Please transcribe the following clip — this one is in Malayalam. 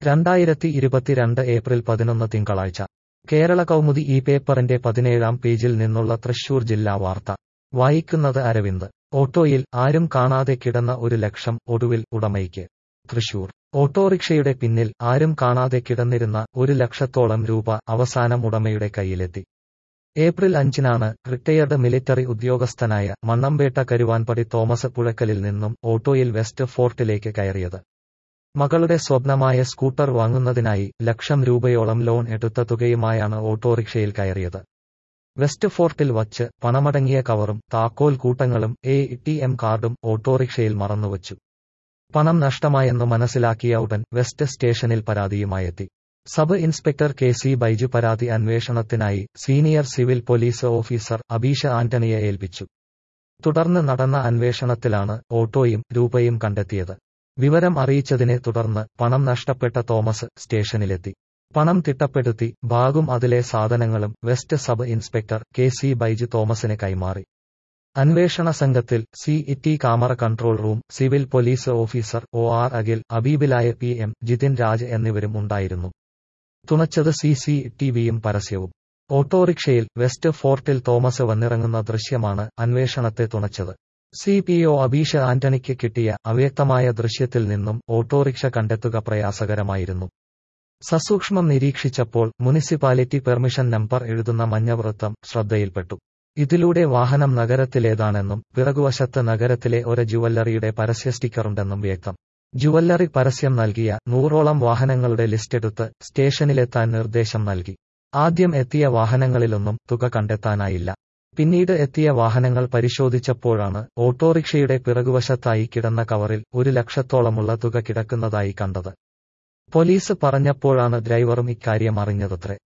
രണ്ടായിരത്തി ഇരുപത്തിരണ്ട് ഏപ്രിൽ പതിനൊന്ന് തിങ്കളാഴ്ച കേരള കൗമുദി ഈ പേപ്പറിന്റെ പതിനേഴാം പേജിൽ നിന്നുള്ള തൃശൂർ ജില്ലാ വാർത്ത വായിക്കുന്നത് അരവിന്ദ് ഓട്ടോയിൽ ആരും കാണാതെ കിടന്ന ഒരു ലക്ഷം ഒടുവിൽ ഉടമയ്ക്ക് തൃശൂർ ഓട്ടോറിക്ഷയുടെ പിന്നിൽ ആരും കാണാതെ കിടന്നിരുന്ന ഒരു ലക്ഷത്തോളം രൂപ അവസാനം ഉടമയുടെ കയ്യിലെത്തി ഏപ്രിൽ അഞ്ചിനാണ് റിട്ടയർഡ് മിലിറ്ററി ഉദ്യോഗസ്ഥനായ മണ്ണമ്പേട്ട കരുവാൻപടി തോമസ് പുഴക്കലിൽ നിന്നും ഓട്ടോയിൽ വെസ്റ്റ് ഫോർട്ടിലേക്ക് കയറിയത് മകളുടെ സ്വപ്നമായ സ്കൂട്ടർ വാങ്ങുന്നതിനായി ലക്ഷം രൂപയോളം ലോൺ എടുത്ത തുകയുമായാണ് ഓട്ടോറിക്ഷയിൽ കയറിയത് വെസ്റ്റ് ഫോർട്ടിൽ വച്ച് പണമടങ്ങിയ കവറും താക്കോൽ കൂട്ടങ്ങളും എ ടി എം കാർഡും ഓട്ടോറിക്ഷയിൽ മറന്നുവച്ചു പണം നഷ്ടമായെന്ന് മനസ്സിലാക്കിയ ഉടൻ വെസ്റ്റ് സ്റ്റേഷനിൽ പരാതിയുമായെത്തി sub inspector K C Baiju പരാതി അന്വേഷണത്തിനായി senior civil police officer Abeesha ആന്റണിയെ ഏൽപ്പിച്ചു തുടർന്ന് നടന്ന അന്വേഷണത്തിലാണ് ഓട്ടോയും രൂപയും കണ്ടെത്തിയത് വിവരം അറിയിച്ചതിനെ തുടർന്ന് പണം നഷ്ടപ്പെട്ട തോമസ് സ്റ്റേഷനിലെത്തി പണം തിട്ടപ്പെടുത്തി ബാഗും അതിലെ സാധനങ്ങളും west sub inspector K C Baiju തോമസിന് കൈമാറി അന്വേഷണ സംഘത്തിൽ C T camera control room civil police officer O R Akhil അബീബിലായ പി എം ജിതിൻ രാജ് എന്നിവരും ഉണ്ടായിരുന്നു തുണച്ചത് സി സി ടിവിയും പരസ്യവും ഓട്ടോറിക്ഷയിൽ വെസ്റ്റ് ഫോർട്ടിൽ തോമസ് വന്നിറങ്ങുന്ന ദൃശ്യമാണ് അന്വേഷണത്തെ തുണച്ചത് സി പി ഒ അബീഷ ആന്റണിക്ക് കിട്ടിയ അവ്യക്തമായ ദൃശ്യത്തിൽ നിന്നും ഓട്ടോറിക്ഷ കണ്ടെത്തുക പ്രയാസകരമായിരുന്നു സസൂക്ഷ്മം നിരീക്ഷിച്ചപ്പോൾ മുനിസിപ്പാലിറ്റി പെർമിഷൻ നമ്പർ എഴുതുന്ന മഞ്ഞവൃത്തം ശ്രദ്ധയിൽപ്പെട്ടു ഇതിലൂടെ വാഹനം നഗരത്തിലേതാണെന്നും പിറകുവശത്ത് നഗരത്തിലെ ഒരു ജുവല്ലറിയുടെ പരസ്യ സ്റ്റിക്കറുണ്ടെന്നും വ്യക്തം ജുവല്ലറി പരസ്യം നൽകിയ നൂറോളം വാഹനങ്ങളുടെ ലിസ്റ്റെടുത്ത് സ്റ്റേഷനിലെത്താൻ നിർദ്ദേശം നൽകി ആദ്യം എത്തിയ വാഹനങ്ങളിലൊന്നും തുക കണ്ടെത്താനായില്ല പിന്നീട് എത്തിയ വാഹനങ്ങൾ പരിശോധിച്ചപ്പോഴാണ് ഓട്ടോറിക്ഷയുടെ പിറകുവശത്തായി കിടന്ന കവറിൽ ഒരു ലക്ഷത്തോളമുള്ള തുക കിടക്കുന്നതായി കണ്ടത് പോലീസ് പറഞ്ഞപ്പോഴാണ് ഡ്രൈവറും ഇക്കാര്യം അറിഞ്ഞതത്രേ